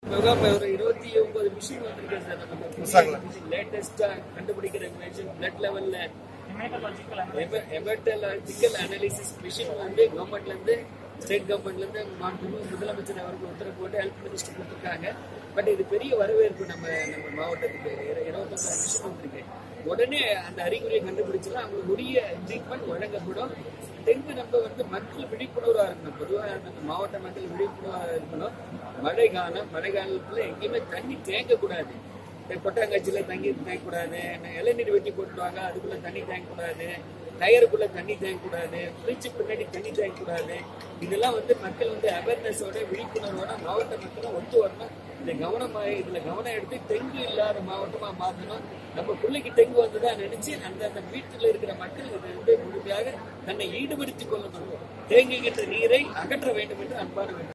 முகாம் ஒரு இருபத்தி ஒன்பது மிஷின் வந்திருக்கு சார் புதுசாங்களா? நம்ம லேட்டஸ்டா கண்டுபிடிக்கிற மிஷின் பிளட் லெவல்ல எபர்டலாஜிக்கல் அனாலிசிஸ் மிஷின் வந்து கவர்மெண்ட்ல இருந்து ஸ்டேட் கவர்மெண்ட்ல இருந்து மாண்புமிகு முதலமைச்சர் அவருக்கு உத்தரவு போட்டு ஹெல்த் மினிஸ்டர் கொடுத்துருக்காங்க பட் இது பெரிய வரவேற்பு நம்ம நம்ம மாவட்டத்துக்கு இரு- இருபத்தொன்பது மிஷின் வந்திருக்கு உடனே அந்த அறிகுறியை கண்டுபிடிச்சா அவங்களுக்கு உரிய ட்ரீட்மெண்ட் வழங்கப்படும் டெங்கு நம்ம வந்து மக்கள் விழிப்புணர்வா இருக்கணும் பொதுவாக நம்ம மாவட்ட மக்கள் விழிப்புணர்வா இருக்கணும் மழை காலம் மழை காலத்துல எங்கேயுமே தண்ணி தேங்கக்கூடாது இந்த கொட்டாங்காய்ச்சியில தண்ணி தேங்கக்கூடாது இளநீர் வெட்டி போட்டுருவாங்க அதுக்குள்ள தண்ணி தேங்கக்கூடாது டயருக்குள்ள தண்ணி தேங்கக்கூடாது ஃப்ரிட்ஜ் பின்னாடி தண்ணி தேங்கக்கூடாது இதெல்லாம் வந்து மக்கள் வந்து அவேர்னஸோட விழிப்புணர்வோட மாவட்ட மக்களும் ஒத்து வரணும் இதை கவனமாக இதுல கவனம் எடுத்து டெங்கு இல்லாத மாவட்டமா மாற்றணும் நம்ம பிள்ளைக்கு டெங்கு வந்ததா நினைச்சு அந்த அந்த வீட்டில் இருக்கிற மக்கள் இதை வந்து முழுமையாக தன்னை ஈடுபடுத்திக் கொள்ளணும் தேங்குகின்ற நீரை அகற்ற வேண்டும் என்று அன்பான வேண்டும்